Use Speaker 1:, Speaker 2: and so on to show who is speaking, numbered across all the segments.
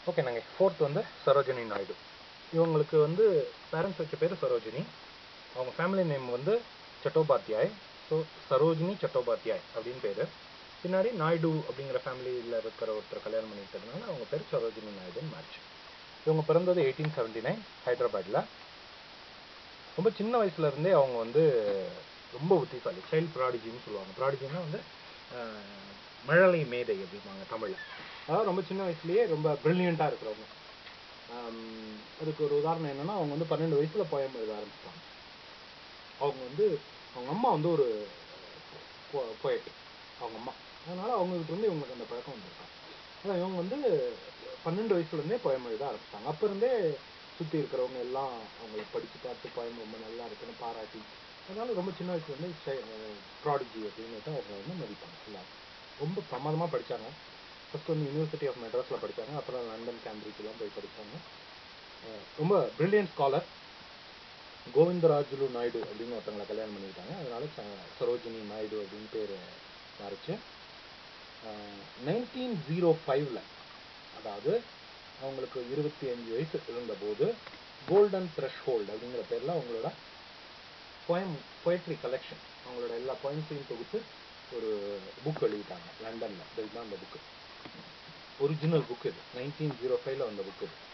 Speaker 1: Okay நாங்கள் fourth வந்து சரோஜினி நாயுடு இவங்களுக்கு வந்து பேரண்ட்ஸ் வச்ச பேர் சரோஜினி அவங்க ஃபேமிலி நேம் வந்து சட்டோபாத்யாய் ஸோ சரோஜினி சட்டோபாத்யாய் அப்படின்னு பேர் பின்னாடி நாயுடு அப்படிங்கிற ஃபேமிலியில் இருக்கிற ஒருத்தர் கல்யாணம் பண்ணிக்கிட்டதுனால அவங்க பேர் சரோஜினி நாயுடுன்னு மாறிச்சு இவங்க பிறந்தது எயிட்டீன் செவன்டி நைன் ஹைதராபாத்தில் ரொம்ப சின்ன வயசுல இருந்தே அவங்க வந்து ரொம்ப புத்திசாலி சைல்ட் ப்ராடிஜின்னு சொல்லுவாங்க ப்ராடிஜின்னா வந்து ஆஹ், மழலை மேதை அப்படிம்பாங்க தமிழ்ல அதாவது ரொம்ப சின்ன வயசுலயே ரொம்ப பிரில்லியண்ட்டாக இருக்கிறவங்க ஆம், அதுக்கு ஒரு உதாரணம் என்னன்னா அவங்க வந்து பன்னெண்டு வயசுல போயம் எழுத ஆரம்பிச்சிட்டாங்க அவங்க வந்து அவங்க அம்மா வந்து ஒரு போயட் அவங்க அம்மா அதனால அவங்ககிட்ட இருந்து இவங்களுக்கு அந்த பழக்கம் வந்திருக்காங்க அதான் இவங்க வந்து பன்னெண்டு வயசுல இருந்தே போயம் எழுத ஆரம்பிச்சிட்டாங்க அப்ப இருந்தே சுத்தி இருக்கிறவங்க எல்லாம் அவங்கள படிச்சு பார்த்து போயம் ரொம்ப நல்லா இருக்குன்னு பாராட்டி அதனால ரொம்ப சின்ன வயசுல இருந்து ப்ராடிஜி அப்படின்னு தான் அவங்க வந்து மதிப்பாங்க எல்லாரும் ரொம்ப பிரமாதமா படிச்சாங்க ஃபர்ஸ்ட் வந்து யூனிவர்சிட்டி ஆஃப் மெட்ராஸ்ல படிச்சாங்க அப்புறம் லண்டன் கேம்பிரிட்ஜ் எல்லாம் போய் படிச்சாங்க அஹ் ரொம்ப பிரில்லியன்ட் ஸ்காலர் கோவிந்தராஜுலு நாயுடு அப்படின்னு ஒருத்தவங்களை கல்யாணம் பண்ணிக்கிட்டாங்க அதனால ச- சரோஜினி நாயுடு அப்படின்னு பேர் மாறிச்சு நைன்டீன் ஜீரோ ஃபைவ்ல அதாவது அவங்களுக்கு இருபத்தி அஞ்சு வயசு இருந்தபோது கோல்டன் த்ரெஷ்ஹோல்ட் அப்படிங்கிற பேர்ல அவங்களோட poem poetry கலெக்ஷன் அவங்களோட எல்லா poemஸையும் தொகுத்து ஒரு புக் எழுதிட்டாங்க லண்டன்ல இதுதான் அந்த புக் ஒரிஜினல் புக் இது நைன்டீன் ஜீரோ ஃபைவ்ல வந்த புக் இது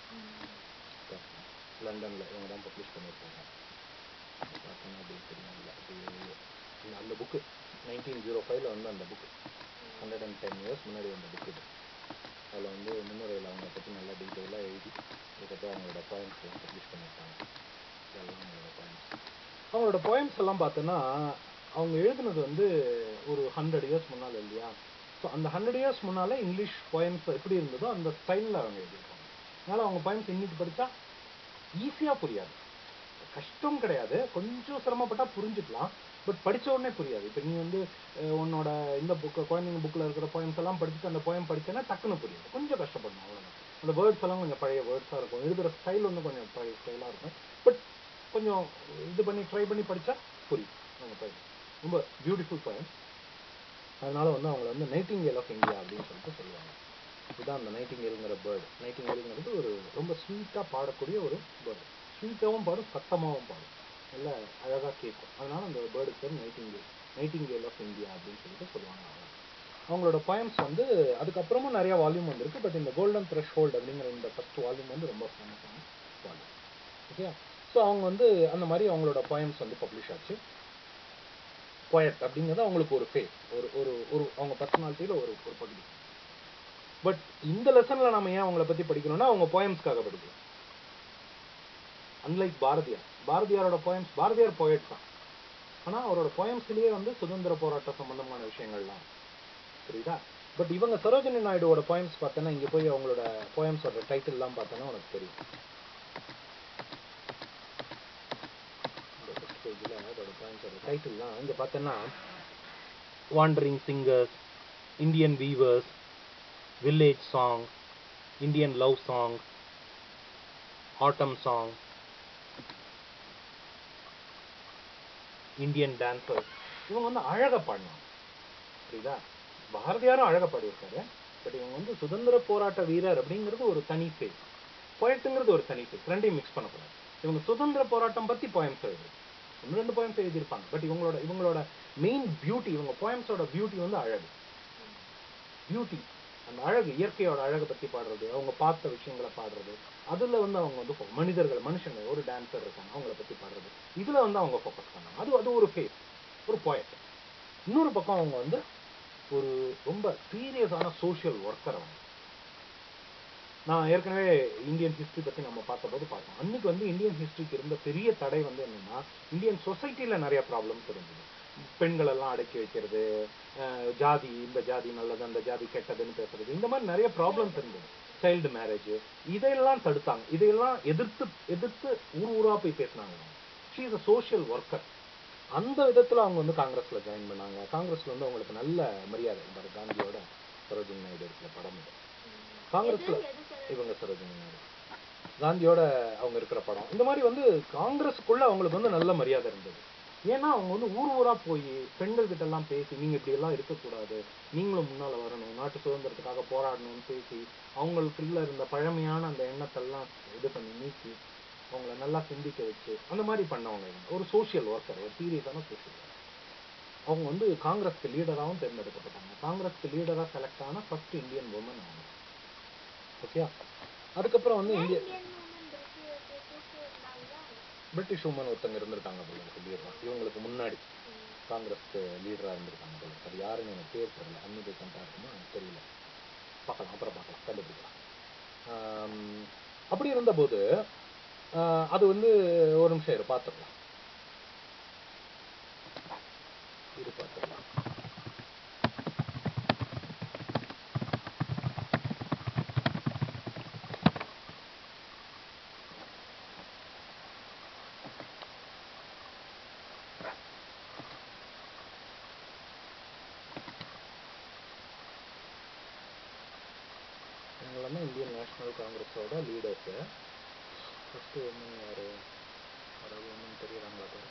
Speaker 1: லண்டன்ல இவங்க தான் பப்ளிஷ் பண்ணியிருக்காங்க பார்த்தோன்னா அப்படி தெரியும்ல அப்படியே இந்த அந்த புக்கு நைன்டீன் ஜீரோ ஃபைவ்ல வந்து அந்த book hundred and ten years முன்னாடி வந்த புக் இது அதில் வந்து முன்னுரையில் அவங்க பற்றி நல்லா டீட்டெயிலாக எழுதி அதுக்கப்புறம் அவங்களோட poems எல்லாம் பப்ளிஷ் பண்ணியிருக்காங்க இதெல்லாம் அவங்களோட poems அவங்களோட poems எல்லாம் பார்த்தோன்னா அவங்க எழுதுனது வந்து ஒரு ஹண்ட்ரட் இயர்ஸ் முன்னால் இல்லையா ஸோ அந்த ஹண்ட்ரட் இயர்ஸ் முன்னால இங்கிலீஷ் poems எப்படி இருந்ததோ அந்த ஸ்டைலில் அவங்க எழுதியிருப்பாங்க அதனால அவங்க poems இன்னைக்கு படிச்சா ஈஸியாக புரியாது கஷ்டம் கிடையாது கொஞ்சம் சிரமப்பட்டா புரிஞ்சுக்கலாம் பட் படிச்ச உடனே புரியாது இப்போ நீ வந்து அஹ், உன்னோட இந்த புக்கு குழந்தைங்க புக்கில் இருக்கிற poems எல்லாம் படிச்சுட்டு அந்த poem படிச்சேன்னா டக்குன்னு புரியாது கொஞ்சம் கஷ்டப்படணும் அவ்வளோதான் அந்த வேர்ட்ஸ் எல்லாம் கொஞ்சம் பழைய வேர்ட்ஸாக இருக்கும் எழுதுகிற ஸ்டைல் வந்து கொஞ்சம் பழைய ஸ்டைலாக இருக்கும் பட் கொஞ்சம் இது பண்ணி ட்ரை பண்ணி படிச்சா புரியும் அவங்க poem ரொம்ப பியூட்டிஃபுல் poem அதனால வந்து அவங்கள வந்து நைட்டிங்கேல் ஆஃப் இந்தியா அப்படின்னு சொல்லிட்டு சொல்லுவாங்க இதுதான் அந்த நைட்டிங்கேலுங்கிற பேர்டு நைட்டிங்கேலுங்கிறது ஒரு ரொம்ப ஸ்வீட்டாக பாடக்கூடிய ஒரு பேர்டு ஸ்வீட்டாகவும் பாடும் சத்தமாகவும் பாடும் நல்லா அழகாக கேட்கும் அதனால அந்த பேர்டுக்கு பேர் நைட்டிங்கேல் நைட்டிங்கேல் ஆஃப் இந்தியா அப்படின்னு சொல்லிட்டு சொல்லுவாங்க அவங்க அவங்களோட poems வந்து அதுக்கப்புறமும் நிறைய வால்யூம் வந்திருக்கு பட் இந்த கோல்டன் த்ரெஷ்ஹோல்ட் அப்படிங்கிற இந்த ஃபர்ஸ்ட் வால்யூம் வந்து ரொம்ப ஃபேமஸான வால்யூம் ஓகே ஸோ அவங்க வந்து அந்த மாதிரி அவங்களோட poems வந்து பப்ளிஷ் ஆச்சு poet அப்படிங்கிறது அவங்களுக்கு ஒரு ஃபேஸ் ஒரு ஒரு ஒரு அவங்க பர்சனாலிட்டியில் ஒரு ஒரு பகுதி பட் இந்த லெசன்ல நம்ம ஏன் அவங்கள பத்தி படிக்கணும்னா அவங்க போயம்ஸ்க்காக படிக்கணும் அன்லைக் பாரதியார் பாரதியாரோட போயம்ஸ் பாரதியார் போயட் தான் ஆனா அவரோட போயம்ஸ்லயே வந்து சுதந்திர போராட்ட சம்பந்தமான விஷயங்கள்லாம் புரியுதா பட் இவங்க சரோஜினி நாயுடுவோட போயம்ஸ் பார்த்தோன்னா இங்க போய் அவங்களோட போயம்ஸோட டைட்டில் எல்லாம் பார்த்தோன்னா உனக்கு தெரியும் இந்த first page ல அதோட போயம்ஸோட டைட்டில்லாம் இங்க பார்த்தோன்னா wandering singers Indian weavers village song, Indian love song, autumn song, Indian dancers இவங்க வந்து அழகா பாடினாங்க புரியுதா பாரதியாரும் அழகா பாடியிருக்காரு பட் இவங்க வந்து சுதந்திர போராட்ட வீரர் அப்படிங்கிறது ஒரு தனி ஃபேஸ் போயட்டுங்கிறது ஒரு தனி ஃபேஸ் ரெண்டையும் மிக்ஸ் பண்ணக்கூடாது இவங்க சுதந்திர போராட்டம் பத்தி போயம்ஸ் எழுது ஒன்று ரெண்டு போயம்ஸ் எழுதியிருப்பாங்க பட் இவங்களோட இவங்களோட மெயின் பியூட்டி இவங்க போயம்ஸோட பியூட்டி வந்து அழகு பியூட்டி அந்த அழகு இயற்கையோட அழகை பத்தி பாடுறது அவங்க பார்த்த விஷயங்களை பாடுறது அதுல வந்து அவங்க வந்து fo- மனிதர்கள் மனுஷங்க ஒரு டான்சர் இருக்காங்க அவங்கள பத்தி பாடுறது இதுல வந்து அவங்க ஃபோக்கஸ் பண்ணாங்க அது அது ஒரு ஃபேஸ் ஒரு போயட் இன்னொரு பக்கம் அவங்க வந்து ஒரு ரொம்ப சீரியஸான சோஷியல் ஒர்க்கர் அவங்க நான் ஏற்கனவே இந்தியன் ஹிஸ்டரி பத்தி நம்ம பார்த்தபோது பார்த்தோம் அன்னைக்கு வந்து இந்தியன் ஹிஸ்டரிக்கு இருந்த பெரிய தடை வந்து என்னன்னா இந்தியன் சொசைட்டில நிறைய ப்ராப்ளம்ஸ் இருந்தது பெண்கள் எல்லாம் அடக்கி வைக்கிறது அஹ் ஜாதி இந்த ஜாதி நல்லது அந்த ஜாதி கெட்டதுன்னு பேசுறது இந்த மாதிரி நிறைய ப்ராப்ளம்ஸ் இருந்தது சைல்டு மேரேஜ் இதையெல்லாம் தடுத்தாங்க இதையெல்லாம் எதிர்த்து எதிர்த்து ஊர் ஊரா போய் பேசினாங்க she is a social worker அந்த விதத்துல அவங்க வந்து காங்கிரஸ்ல ஜாயின் பண்ணாங்க காங்கிரஸ்ல வந்து அவங்களுக்கு நல்ல மரியாதை இந்த காந்தியோட சரோஜினி நாயுடு இருக்கிற படம் இது காங்கிரஸ்ல இவங்க சரோஜினி நாயுடு காந்தியோட அவங்க இருக்கிற படம் இந்த மாதிரி வந்து காங்கிரஸுக்குள்ள அவங்களுக்கு வந்து நல்ல மரியாதை இருந்தது ஏன்னா அவங்க வந்து ஊர் ஊரா போய் பெண்கள் கிட்ட எல்லாம் பேசி நீங்க இப்படி எல்லாம் இருக்கக்கூடாது நீங்களும் முன்னால வரணும் நாட்டு சுதந்திரத்துக்காக போராடணும்னு பேசி அவங்களுக்குள்ள இருந்த பழமையான அந்த எண்ணத்தெல்லாம் இது பண்ணி நீக்கி அவங்கள நல்லா சிந்திக்க வச்சு அந்த மாதிரி பண்ணவங்க இவங்க ஒரு சோஷியல் ஒர்க்கர் ஒரு சீரியஸான சோஷியல் ஒர்க்கர் அவங்க வந்து காங்கிரஸ்க்கு லீடராகவும் தேர்ந்தெடுக்கப்பட்டாங்க காங்கிரஸ்க்கு லீடரா செலக்ட் ஆன ஃபர்ஸ்ட் இந்தியன் உமன் அவங்க ஓகே அதுக்கப்புறம் வந்து இந்திய
Speaker 2: இந்தியன் உமன் பிரிட்டிஷ் இருந்தாங்களா
Speaker 1: பிரிட்டிஷ் உமன் ஒருத்தங்க இருந்திருக்காங்க போல இருக்கு லீடரா இவங்களுக்கு முன்னாடி காங்கிரஸ்க்கு லீடரா இருந்திருக்காங்க போல இருக்கு. அது யாருன்னு எனக்கு பேர் தெரியல அன்னி பெசண்டா இருக்குமா எனக்கு தெரியல பார்க்கலாம் அப்புறம் பார்க்கலாம் கண்டுபிடிக்கலாம் ஆம், அப்படி இருந்தபோது ஆஹ், அது வந்து ஒரு நிமிஷம் இரு பார்த்துடலாம் இரு பார்த்துடலாம் இவங்கெல்லாமே இந்தியன் நேஷனல் காங்கிரஸோட லீடர்ஸு ஃபஸ்ட்டு உமன் யார் யாராவது உமன் தெரியுறாங்களா பாரு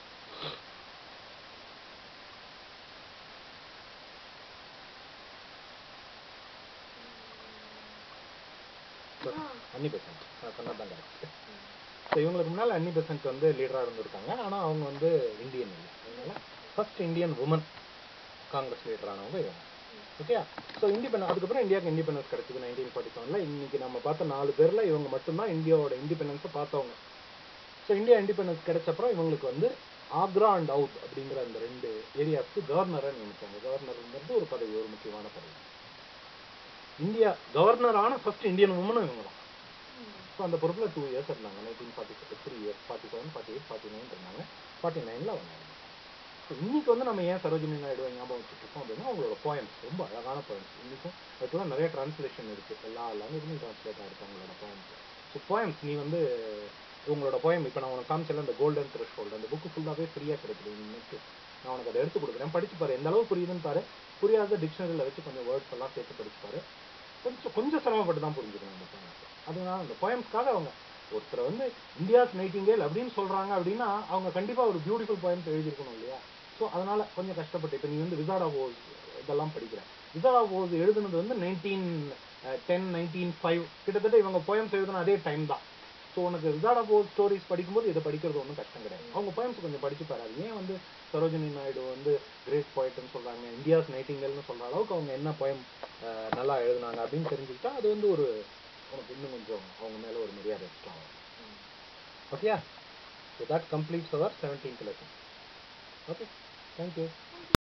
Speaker 1: அன்னி பெசன்ட் நான் சொன்னது தான் கரெக்ட் ஸோ இவங்களுக்கு முன்னால் அன்னி பெசன்ட் வந்து லீடராக இருந்திருக்காங்க ஆனால் அவங்க வந்து இந்தியன் இல்லை அதனால ஃபர்ஸ்ட் இந்தியன் உமன் காங்கிரஸ் லீடரானவங்க இவங்க ஓகே ஸோ இண்டிபெண்ட் அதுக்கப்புறம் இந்தியாவுக்கு இண்டிபெண்டன்ஸ் கிடைச்சது நைன்டீன் ஃபார்ட்டி செவனில் இன்னைக்கு நம்ம பார்த்த நாலு பேரில் இவங்க மட்டும்தான் இந்தியாவோட இண்டிபெண்டன்ஸை பார்த்தவங்க ஸோ இந்தியா இண்டிபெண்டன்ஸ் கிடைச்சப்பறம் இவங்களுக்கு வந்து ஆக்ரா அண்ட் அவுட் அப்படிங்கிற அந்த ரெண்டு ஏரியாவுக்கு கவர்னரை நியமிச்சாங்க கவர்னருங்கிறது ஒரு பதவி ஒரு முக்கியமான பதவி இந்தியா கவர்னரான ஃபர்ஸ்ட் இந்தியன் உமனும் இவங்க தான் ஸோ அந்த பொறுப்பில் டூ இயர்ஸ் இருந்தாங்க nineteen forty three years forty seven forty eight forty nine இருந்தாங்க ஃபார்ட்டி நைனில் அவங்க ஸோ இன்னைக்கு வந்து நம்ம ஏன் சரோஜினி நாயுடுவை ஞாபகம் வச்சுட்டு இருக்கோம் அப்படின்னா அவங்களோட போயம்ஸ் ரொம்ப அழகான போயம்ஸ் இன்னைக்கும் அதுக்கெல்லாம் நிறைய டிரான்ஸ்லேஷன் இருக்கு எல்லா லாங்குவேஜ்லையும் டிரான்ஸ்லேட் ஆயிருக்கு அவங்களோட போயம்ஸ் ஸோ போயம்ஸ் நீ வந்து உங்களோட போயம் இப்போ நான் உனக்கு காமிச்சல அந்த கோல்டன் த்ரெஷ் அந்த புக்கு ஃபுல்லாகவே ஃப்ரீயாக கிடைக்குது இன்னைக்கு நான் உனக்கு அதை எடுத்து கொடுக்குறேன் படிச்சு பாரு எந்த அளவு புரியுதுன்னு பாரு புரியாத டிக்ஷனரியில் வச்சு கொஞ்சம் வேர்ட்ஸ் எல்லாம் சேர்த்து படிச்சு பாரு கொஞ்சம் கொஞ்சம் சிரமப்பட்டு தான் புரிஞ்சுக்கணும் அந்த போயம்ஸ் அதனால அந்த போயம்ஸ்க்காக அவங்க ஒருத்தர் வந்து இந்தியாஸ் நைட்டிங்கேல் அப்படின்னு சொல்றாங்க அப்படின்னா அவங்க கண்டிப்பா ஒரு பியூட்டிஃபுல் போயம்ஸ் எழுதியிருக்கணும் இல்லையா ஸோ அதனால கொஞ்சம் கஷ்டப்பட்டு இப்போ நீ வந்து விசாடா ஓஸ் இதெல்லாம் படிக்கிற விசாடா ஓஸ் எழுதுனது வந்து நைன்டீன் டென் நைன்டீன் ஃபைவ் கிட்டத்தட்ட இவங்க போயம்ஸ் எழுதுன அதே டைம் தான் ஸோ உனக்கு விசாடா போஸ் ஸ்டோரிஸ் படிக்கும்போது இதை படிக்கிறது ஒன்றும் கஷ்டம் கிடையாது அவங்க போயம்ஸ் கொஞ்சம் படிச்சு பாரு அது ஏன் வந்து சரோஜினி நாயுடு வந்து கிரேட் போய்ட்டுன்னு சொல்றாங்க இந்தியாஸ் நைட்டிங்கல்னு சொல்ற அளவுக்கு அவங்க என்ன போயம் நல்லா எழுதுனாங்க அப்படின்னு தெரிஞ்சுக்கிட்டா அது வந்து ஒரு உனக்கு இன்னும் கொஞ்சம் அவங்க மேல ஒரு மரியாதை எக்ஸ்ட்ரா ஆகும் okay so that completes our seventeenth lesson okay thank you